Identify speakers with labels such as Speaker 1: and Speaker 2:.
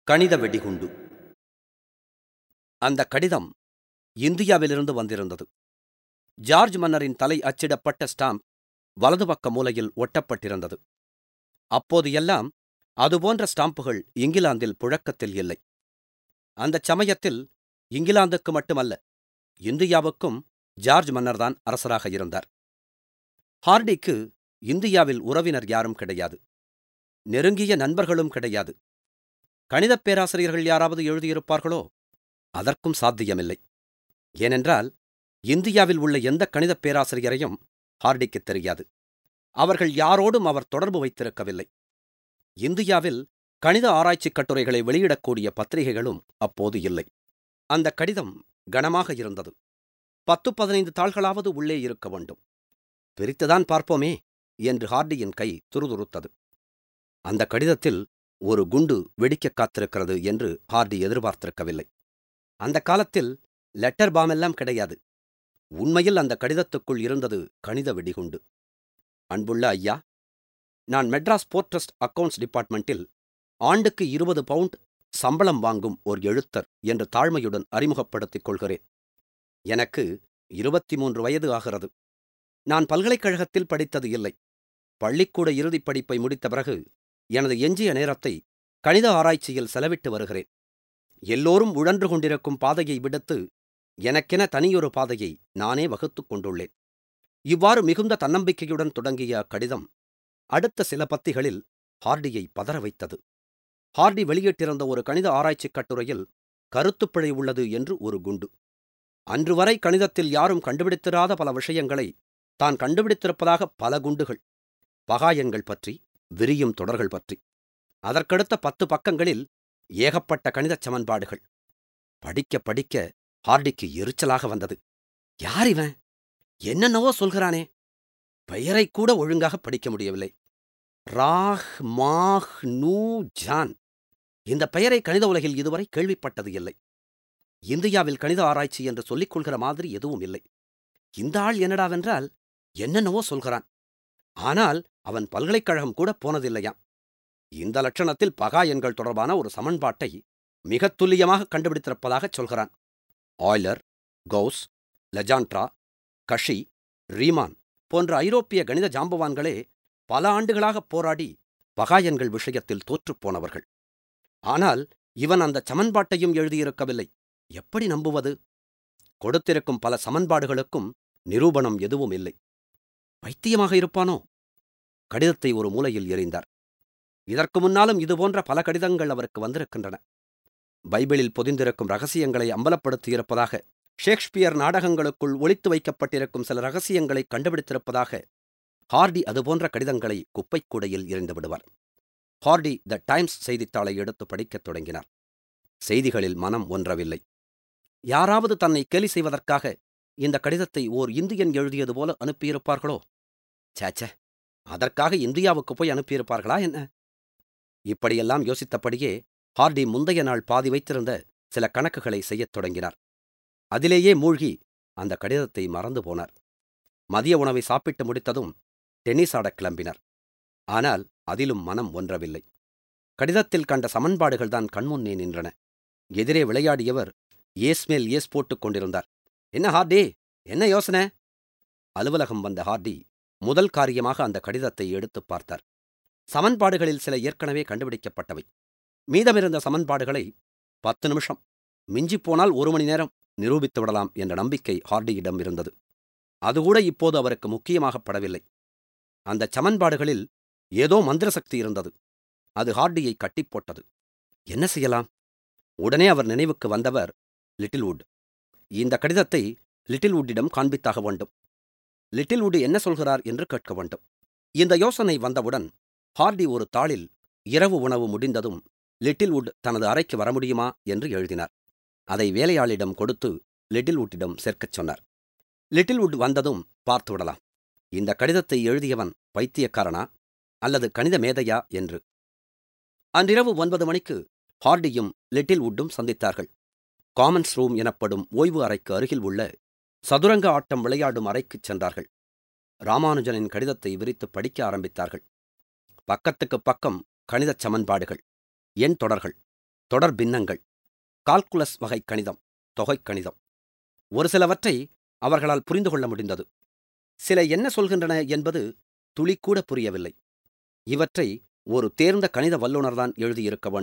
Speaker 1: கணித வெடிகுண்டு அந்த கடிதம் இந்தியாவிலிருந்து வந்திருந்தது ஜார்ஜ் மன்னரின் தலை அச்சிடப்பட்ட ஸ்டாம்ப் வலது பக்க மூலையில் ஒட்டப்பட்டிருந்தது அப்போது எல்லாம் அதுபோன்ற ஸ்டாம்புகள் இங்கிலாந்தில் புழக்கத்தில் இல்லை அந்தச் சமயத்தில் இங்கிலாந்துக்கு மட்டுமல்ல இந்தியாவுக்கும் ஜார்ஜ் மன்னர்தான் அரசராக இருந்தார் ஹார்டிக்கு இந்தியாவில் உறவினர் யாரும் கிடையாது நெருங்கிய நண்பர்களும் கிடையாது கணிதப் பேராசிரியர்கள் யாராவது எழுதியிருப்பார்களோ அதற்கும் சாத்தியமில்லை ஏனென்றால் இந்தியாவில் உள்ள எந்த கணிதப் பேராசிரியரையும் ஹார்டிக்குத் தெரியாது அவர்கள் யாரோடும் அவர் தொடர்பு வைத்திருக்கவில்லை இந்தியாவில் கணித ஆராய்ச்சிக் கட்டுரைகளை வெளியிடக்கூடிய பத்திரிகைகளும் அப்போது இல்லை அந்த கடிதம் கனமாக இருந்தது பத்து பதினைந்து தாள்களாவது உள்ளே இருக்க வேண்டும் பிரித்துதான் பார்ப்போமே என்று ஹார்டியின் கை துருதுருத்தது அந்த கடிதத்தில் ஒரு குண்டு வெடிக்கக் காத்திருக்கிறது என்று ஹார்டி எதிர்பார்த்திருக்கவில்லை அந்த காலத்தில் லெட்டர் பாமெல்லாம் கிடையாது உண்மையில் அந்த கடிதத்துக்குள் இருந்தது கணித வெடிகுண்டு அன்புள்ள ஐயா நான் மெட்ராஸ் போர்ட் ட்ரஸ்ட் அக்கவுண்ட்ஸ் டிபார்ட்மெண்ட்டில் ஆண்டுக்கு இருபது பவுண்ட் சம்பளம் வாங்கும் ஒரு எழுத்தர் என்று தாழ்மையுடன் அறிமுகப்படுத்திக் கொள்கிறேன் எனக்கு இருபத்தி மூன்று வயது ஆகிறது நான் பல்கலைக்கழகத்தில் படித்தது இல்லை பள்ளிக்கூட இறுதிப் படிப்பை முடித்த பிறகு எனது எஞ்சிய நேரத்தை கணித ஆராய்ச்சியில் செலவிட்டு வருகிறேன் எல்லோரும் உழன்று கொண்டிருக்கும் பாதையை விடுத்து எனக்கென தனியொரு பாதையை நானே வகுத்துக் கொண்டுள்ளேன் இவ்வாறு மிகுந்த தன்னம்பிக்கையுடன் தொடங்கிய அக்கடிதம் அடுத்த சில பத்திகளில் ஹார்டியை பதற வைத்தது ஹார்டி வெளியிட்டிருந்த ஒரு கணித ஆராய்ச்சிக் கட்டுரையில் கருத்துப்பிழை உள்ளது என்று ஒரு குண்டு அன்று வரை கணிதத்தில் யாரும் கண்டுபிடித்திராத பல விஷயங்களை தான் கண்டுபிடித்திருப்பதாக பல குண்டுகள் பகாயன்கள் பற்றி விரியும் தொடர்கள் பற்றி அதற்கடுத்த பத்து பக்கங்களில் ஏகப்பட்ட கணிதச் சமன்பாடுகள் படிக்க படிக்க ஹார்டிக்கு எரிச்சலாக வந்தது யார் இவன் என்னென்னவோ சொல்கிறானே பெயரை கூட ஒழுங்காக படிக்க முடியவில்லை ராஹ் மாஹ் நூ ஜான் இந்த பெயரை கணித உலகில் இதுவரை கேள்விப்பட்டது இல்லை இந்தியாவில் கணித ஆராய்ச்சி என்று சொல்லிக் கொள்கிற மாதிரி எதுவும் இல்லை இந்த ஆள் என்னடாவென்றால் என்னென்னவோ சொல்கிறான் ஆனால் அவன் பல்கலைக்கழகம் கூட போனதில்லையாம் இந்த லட்சணத்தில் பகா எண்கள் தொடர்பான ஒரு சமன்பாட்டை மிகத் துல்லியமாக கண்டுபிடித்திருப்பதாகச் சொல்கிறான் ஆய்லர் கவுஸ் லெஜான்ட்ரா கஷி ரீமான் போன்ற ஐரோப்பிய கணித ஜாம்பவான்களே பல ஆண்டுகளாக போராடி பகாயன்கள் விஷயத்தில் தோற்றுப்போனவர்கள் ஆனால் இவன் அந்த சமன்பாட்டையும் எழுதியிருக்கவில்லை எப்படி நம்புவது கொடுத்திருக்கும் பல சமன்பாடுகளுக்கும் நிரூபணம் எதுவும் இல்லை பைத்தியமாக இருப்பானோ கடிதத்தை ஒரு மூலையில் எறிந்தார் இதற்கு முன்னாலும் இதுபோன்ற பல கடிதங்கள் அவருக்கு வந்திருக்கின்றன பைபிளில் பொதிந்திருக்கும் ரகசியங்களை அம்பலப்படுத்தியிருப்பதாக ஷேக்ஸ்பியர் நாடகங்களுக்குள் ஒளித்து வைக்கப்பட்டிருக்கும் சில ரகசியங்களை கண்டுபிடித்திருப்பதாக ஹார்டி அதுபோன்ற கடிதங்களை குப்பைக் கூடையில் எறிந்து விடுவார் ஹார்டி த டைம்ஸ் செய்தித்தாளை எடுத்து படிக்கத் தொடங்கினார் செய்திகளில் மனம் ஒன்றவில்லை யாராவது தன்னை கேலி செய்வதற்காக இந்த கடிதத்தை ஓர் இந்தியன் எழுதியது போல அனுப்பியிருப்பார்களோ சேச்ச அதற்காக இந்தியாவுக்கு போய் அனுப்பியிருப்பார்களா என்ன இப்படியெல்லாம் யோசித்தபடியே ஹார்டி முந்தைய நாள் பாதி வைத்திருந்த சில கணக்குகளை செய்யத் தொடங்கினார் அதிலேயே மூழ்கி அந்த கடிதத்தை மறந்து போனார் மதிய உணவை சாப்பிட்டு முடித்ததும் டென்னிஸ் ஆடக் கிளம்பினார் ஆனால் அதிலும் மனம் ஒன்றவில்லை கடிதத்தில் கண்ட சமன்பாடுகள்தான் கண்முன்னே நின்றன எதிரே விளையாடியவர் ஏஸ் மேல் ஏஸ் போட்டுக் கொண்டிருந்தார் என்ன ஹார்டி என்ன யோசனை அலுவலகம் வந்த ஹார்டி முதல் காரியமாக அந்த கடிதத்தை எடுத்துப் பார்த்தார் சமன்பாடுகளில் சில ஏற்கனவே கண்டுபிடிக்கப்பட்டவை மீதமிருந்த சமன்பாடுகளை பத்து நிமிஷம் மிஞ்சிப்போனால் ஒரு மணி நேரம் நிரூபித்து விடலாம் என்ற நம்பிக்கை ஹார்டியிடம் இருந்தது அதுகூட இப்போது அவருக்கு முக்கியமாகப்படவில்லை அந்த சமன்பாடுகளில் ஏதோ மந்திர சக்தி இருந்தது அது ஹார்டியை கட்டிப் போட்டது என்ன செய்யலாம் உடனே அவர் நினைவுக்கு வந்தவர் லிட்டில்வுட் இந்த கடிதத்தை லிட்டில்வுட்டிடம் காண்பித்தாக வேண்டும் லிட்டில்வுட் என்ன சொல்கிறார் என்று கேட்க வேண்டும் இந்த யோசனை வந்தவுடன் ஹார்டி ஒரு தாளில் இரவு உணவு முடிந்ததும் லிட்டில்வுட் தனது அறைக்கு வர முடியுமா என்று எழுதினார் அதை வேலையாளிடம் கொடுத்து லிட்டில்வுட்டிடம் சேர்க்கச் சொன்னார் லிட்டில்வுட் வந்ததும் பார்த்து விடலாம் இந்த கடிதத்தை எழுதியவன் பைத்தியக்காரனா அல்லது கணித மேதையா என்று அன்றிரவு ஒன்பது மணிக்கு ஹார்டியும் லிட்டில்வுட்டும் சந்தித்தார்கள் காமன்ஸ் ரூம் எனப்படும் ஓய்வு அறைக்கு அருகில் உள்ள சதுரங்க ஆட்டம் விளையாடும் அறைக்குச் சென்றார்கள் ராமானுஜனின் கடிதத்தை விரித்து படிக்க ஆரம்பித்தார்கள் பக்கத்துக்கு பக்கம் கணிதச் சமன்பாடுகள் எண் தொடர்கள் தொடர் பின்னங்கள் கால்குலஸ் வகை கணிதம் தொகைக் கணிதம் ஒரு சிலவற்றை அவர்களால் புரிந்து கொள்ள முடிந்தது சில என்ன சொல்கின்றன என்பது துளிக்கூட புரியவில்லை இவற்றை ஒரு தேர்ந்த கணித வல்லுநர்தான் எழுதியிருக்க வேண்டும்